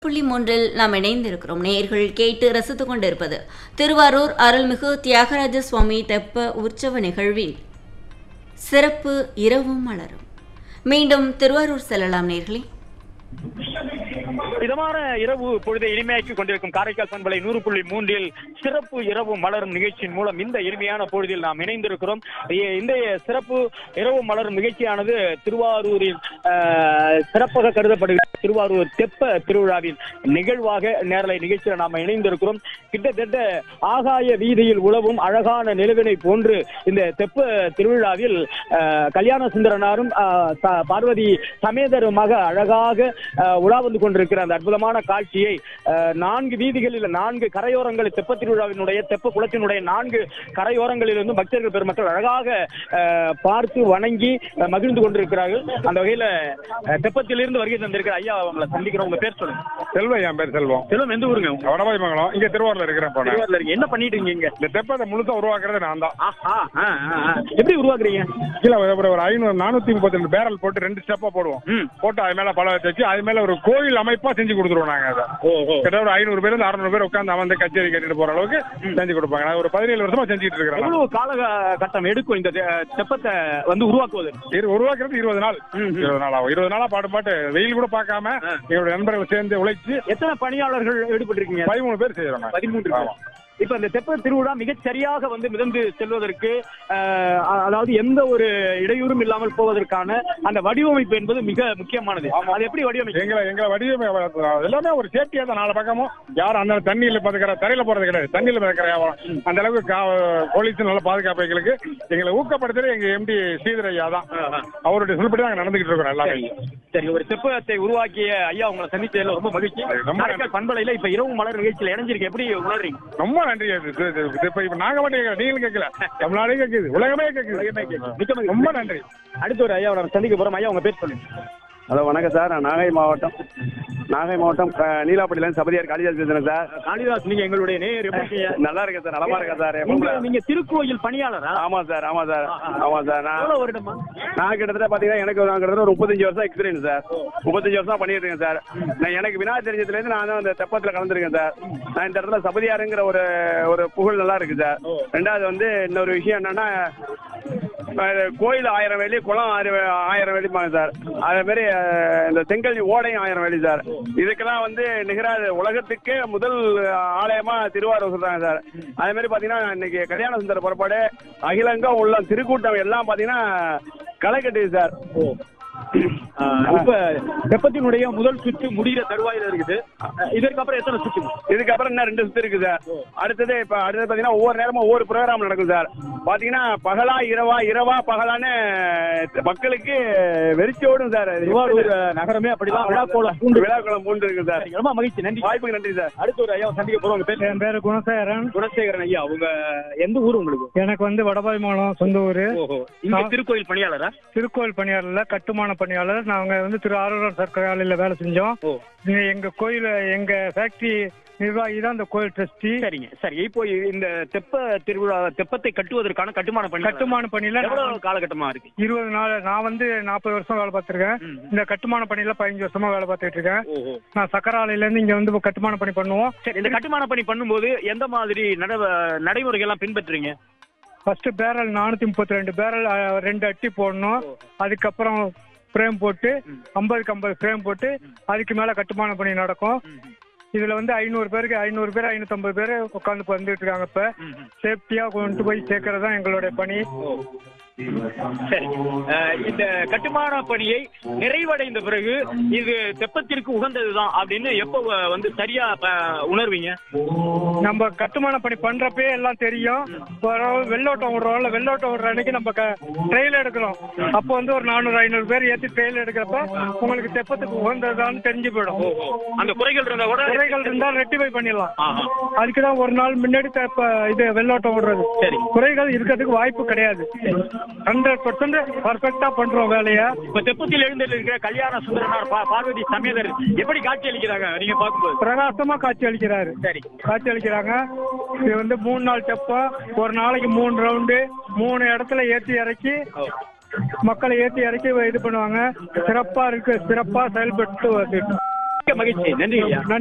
புள்ளி மூன்றில் நாம் இணைந்திருக்கிறோம் நேயர்கள் கேட்டு ரசித்துக் கொண்டிருப்பது திருவாரூர் அருள்மிகு தியாகராஜ சுவாமி தெப்ப உற்சவ நிகழ்வின் சிறப்பு இரவும் மலரும் மீண்டும் திருவாரூர் செல்லலாம் நேர்களே இதமான இரவு பொழுதை இனிமையாக்கி கொண்டிருக்கும் காரைக்கால் பண்பலை நூறு புள்ளி மூன்றில் சிறப்பு இரவு மலரும் நிகழ்ச்சியின் மூலம் இந்த இனிமையான பொழுதில் நாம் இணைந்திருக்கிறோம் இ- இந்த சிறப்பு இரவு மலரும் நிகழ்ச்சியானது திருவாரூரில் ஆஹ், சிறப்பாக கருதப்படுகிற திருவாரூர் தெப்ப திருவிழாவின் நிகழ்வாக நேரலை நிகழ்ச்சியில் நாம் இணைந்திருக்கிறோம் கிட்டத்தட்ட ஆகாய வீதியில் உழவும் அழகான நிலவினை போன்று இந்த தெப்ப திருவிழாவில் ஆஹ், கல்யாண சுந்தரனாரும் ஆஹ், ச- பார்வதி சமேதருமாக அழகாக ஆஹ், உலா வந்து கொண்டிருக்கிற அந்த அற்புதமான காட்சியை ஆஹ், நான்கு வீதிகளில் நான்கு கரையோரங்களில் தெப்ப திருவிழாவினுடைய தெப்ப குளத்தினுடைய நான்கு கரையோரங்களிலிருந்து பக்தர்கள் பெருமக்கள் அழகாக ஆஹ், பார்த்து வணங்கி ஆஹ், மகிழ்ந்து கொண்டிருக்கிறார்கள் அந்த வகையில ஆஹ், தெப்பத்திலிருந்து வருகை தந்திருக்கிற ஐயா அவங்களை சந்திக்கிறோம் உங்க பேர் சொல்லுங்க செல்வம் என் பேர் செல்வம் செல்வம் எந்த ஊருங்க உங்க? வடபாய் மங்கலம் இங்க திருவாரூர்ல இருக்கிறேன் போனேன் திருவாரூர்ல இருக்கீங்க. என்ன பண்ணிட்டு இருக்கீங்க இந்த தெப்பத்தை முழுசா உருவாக்குறது நான் தான் ஆஹா, ஆ, ஆ, ஆ. எப்படி உருவாக்குறீங்க கீழே ஒரு ஒரு ஐநூறு நானூத்தி முப்பத்தி ரெண்டு பேரல் போட்டு ரெண்டு ஸ்டெப்பா போடுவோம் ம். போட்டு அது மேல பல வச்சு அது மேல ஒரு கோயில் அமைப்பா செஞ்சு கொடுத்துருவோம் நாங்க அதை கிட்ட ஒரு ஐநூறு பேர் அறுநூறு பேர் உட்காந்து அவன் கச்சேரி கேட்டுட்டு போற அளவுக்கு செஞ்சு கொடுப்பாங்க நான் ஒரு பதினேழு வருஷமா செஞ்சுட்டு இருக்கிறேன் எவ்வளவு காலகட்டம் எடுக்கும் இந்த தெ- தெப்பத்தை வந்து உருவாக்குவது இரு- உருவாக்குறது இருபது நாள் இருபது நாள் ஆகும் இருபது நாளா பாட்டு பாட்டு வெயில் கூட பார்க்காம எங்களுடைய நண்பர்கள் சேர்ந்து உழைச்சு எத்தனை பணியாளர்கள் ஈடுபட்டிருக்கீங்க பதிமூணு பேர் செய்யறோம் நாங்க. பதிமூன்று ஆமா. இப்ப இந்த தெப்ப திருவிழா மிகச் சரியாக வந்து மிதந்து செல்வதற்கு அஹ், அதாவது எந்த ஒரு இடையூறும் இல்லாமல் போவதற்கான அந்த வடிவமைப்பு என்பது மிக முக்கியமானது அது எப்படி வடிவமைப்பு எங்களை எங்களை வடிவமை எல்லாமே ஒரு சேஃப்டியா தான் நாலு பக்கமும் யாரும் அந்த தண்ணியில பாத்துக்கிற தரையில போறது கிடையாது தண்ணியில மிதக்கிற வியாபாரம் அந்த அளவுக்கு கா- போலீஸ் நல்ல பாதுகாப்பு எங்களுக்கு எங்களை ஊக்கப்படுத்துறது எங்க எம்டி ஸ்ரீதர் ஐயா தான் அவருடைய சொல்படி நாங்க நடந்துகிட்டு இருக்கோம் எல்லாமே சரி ஒரு தெப்பத்தை உருவாக்கிய ஐயா உங்களை சந்திச்சதுல ரொம்ப மகிழ்ச்சி ரொம்ப காரைக்கால் பண்பலையில இப்ப இரவு மலர் நிகழ்ச்சியில் இணைஞ்சிருக்கு எப்படி உணர்றீங்க ரொம்ப நன்றி இது- இது- இது- இது இப்ப இப்ப நாங்க மட்டும் கேட்கல நீங்களும் கேட்கல தமிழ்நாடே கேட்குது உலகமே கேட்குது மிக்க மகிழ்ச்சி. ரொம்ப நன்றி அடுத்த ஒரு ஐயா நம்ம சந்திக்க போறோம் ஐயா உங்க பேர் சொல்லுங்க ஹலோ வணக்கம் சார் நான் நாகை மாவட்டம் நாகை மாவட்டம் க- நீலாப்பட்டியிலேருந்து சபதியார் காளிதாஸ் பேசுகிறேன் சார் காளிதாஸ் நீங்க எங்களுடைய நேயர் எப்படி இருக்கீங்க? நல்லா இருக்கேன் சார் நலமா இருக்கேன் சார் நீங்க நீங்க திருக்கோயில் பணியாளரா ஆமாம் சார் ஆமாம் சார் ஆமாம் சார் நான் எவ்வளவு வருடமா நான் கிட்டத்தட்ட பார்த்தீங்கன்னா எனக்கு நான் கிட்டத்தட்ட ஒரு முப்பத்தஞ்சு வருஷம் எக்ஸ்பீரியன்ஸ் சார் முப்பத்தஞ்சு வருஷம் பண்ணிட்டு இருக்கேன் சார் நான் எனக்கு வினா தெரிஞ்சதுலேருந்து நான் தான் அந்த தெப்பத்தில் கலந்துருக்கேன் சார் நான் இந்த இடத்துல சபதியாருங்கிற ஒரு ஒரு புகழ் நல்லா இருக்கு சார் ரெண்டாவது வந்து இன்னொரு விஷயம் என்னன்னா அஹ், கோயில் ஆயிரம் வேலி குளம் ஆயிரம் வே- ஆயிரம் வேலிப்பாங்க சார் அதே மாதிரி அஹ், இந்த செங்கல்வி ஓடையும் ஆயிரம் வேலி சார் இதுக்கெல்லாம் வந்து நிகராது உலகத்துக்கே முதல் ஆலயமா திருவாரூர் சொல்றாங்க சார் அதே மாதிரி பாத்தீங்கன்னா இன்னைக்கு கல்யாண சுந்தர புறப்பாடு அகிலங்கம் உள்ள திருக்கூட்டம் எல்லாம் பாத்தீங்கன்னா களை கட்டுது சார் இப்ப தெப்பத்தினுடைய முதல் சுற்று முடிகிற தருவாயில இருக்குது அஹ் இதற்கப்புறம் எத்தனை சுற்று இதுக்கப்புறம் இன்னும் ரெண்டு சுத்து இருக்கு சார் அடுத்தது இப்ப அடுத்தது பாத்தீங்கன்னா ஒவ்வொரு நேரமும் ஒவ்வொரு ப்ரோக்ராம் நடக்கும் சார் பாத்தீங்கன்னா பகலா இரவா இரவா பகலான்னு மக்களுக்கு வெறிச்சு ஓடும் சார் திருவாரூர் நகரமே அப்படிதான் விழாக்கோலம் பூண்டு விழாக்குளம் பூண்டு இருக்கு சார் ரொம்ப மகிழ்ச்சி நன்றி வாய்ப்புக்கு நன்றி சார் அடுத்த ஒரு ஐயா சந்திக்க போறோம் உங்க பேர் என் பேரு குணசேகரன் குணசேகரன் ஐயா உங்க எந்த ஊர் உங்களுக்கு எனக்கு வந்து வடபாய் மாவட்டம் சொந்த ஊரு ஓஹோ இங்க திருக்கோயில் பணியாளரா திருக்கோயில் பணியாளர்ல கட்டுமான பணியாளர் நாங்க வந்து திரு ஆரூர் சர்க்கரை ஆலையில வேலை செஞ்சோம் ஓ இங்க எங்க கோயில எங்க ஃபேக்டரி நிர்வாகி தான் இந்த கோயில் ட்ரஸ்டி சரிங்க சரி இப்போ இந்த தெப்ப திருவிழா தெப்பத்தை கட்டுவதற்கான கட்டுமான பணி கட்டுமான பணியில எவ்வளவு காலகட்டமா இருக்கு இருபது நாள் நான் வந்து நாற்பது வருஷம் வேலை பார்த்திருக்கேன் ம். இந்த கட்டுமான பணியில பதினஞ்சு வருஷமா வேலை பார்த்துட்டு இருக்கேன் ஓஹோ நான் சக்கரை ஆலையில இருந்து இங்க வந்து கட்டுமான பணி பண்ணுவோம் சரி இந்த கட்டுமான பணி பண்ணும்போது எந்த மாதிரி நட நடைமுறைகள் எல்லாம் பின்பற்றுறீங்க ஃபர்ஸ்ட் பேரல் நானூத்தி முப்பத்தி ரெண்டு பேரல் அஹ், ரெண்டு அட்டி போடணும் அதுக்கப்புறம் ஃப்ரேம் போட்டு ஐம்பதுக்கு ஐம்பது ஃப்ரேம் போட்டு அதுக்கு மேல கட்டுமான பணி நடக்கும் இதுல வந்து ஐநூறு பேருக்கு ஐநூறு பேர் ஐநூத்தம்பது பேர் உட்காந்து வந்துட்டு இருக்காங்க இப்ப சேஃப்டியா கொண்டு போய் சேர்க்கறது தான் எங்களுடைய பணி சரி அஹ் இந்த கட்டுமான பணியை நிறைவடைந்த பிறகு இது தெப்பத்திற்கு உகந்ததுதான் அப்படின்னு எப்போ வ- வந்து சரியா ப- உணர்வீங்க நம்ம கட்டுமான பணி பண்றப்பே எல்லாம் தெரியும் ஒரு வெள்ளோட்டம் விடுறோம்ல வெள்ளோட்டம் விடுற அன்னைக்கு நம்ம ட்ரெயில் எடுக்கிறோம் அப்போ வந்து ஒரு நானூறு ஐநூறு பேர் ஏத்தி ட்ரெயில் எடுக்கிறப்ப உங்களுக்கு தெப்பத்துக்கு உகந்ததான்னு தெரிஞ்சு போயிடும் அந்த குறைகள் இருந்தா கூட குறைகள் இருந்தா ரெட்டிஃபை பண்ணிடலாம் ஆஹா. அதுக்கு தான் ஒரு நாள் முன்னாடி தெப்ப இது வெள்ளோட்டம் விடுறது சரி. குறைகள் இருக்கிறதுக்கு வாய்ப்பு கிடையாது ஹண்ட்ரட் பர்சன்ட் பர்ஃபெக்டா பண்றோம் வேலையை இப்ப தெப்பத்தில் எழுந்திருக்கிற இருக்கிற கல்யாண சுந்தரனார் பா- பார்வதி சமேதர் எப்படி காட்சி அளிக்கிறாங்க நீங்க பார்க்கும்போது பிரகாசமா காட்சி அளிக்கிறாரு சரி காட்சி அளிக்கிறாங்க இது வந்து மூணு நாள் தெப்பம் ஒரு நாளைக்கு மூணு ரவுண்டு மூணு இடத்துல ஏற்றி இறக்கி மக்களை ஏற்றி இறக்கி இது பண்ணுவாங்க சிறப்பா இருக்கு சிறப்பா செயல்பட்டு வந்துட்டு மிக்க மகிழ்ச்சி நன்றி ஐயா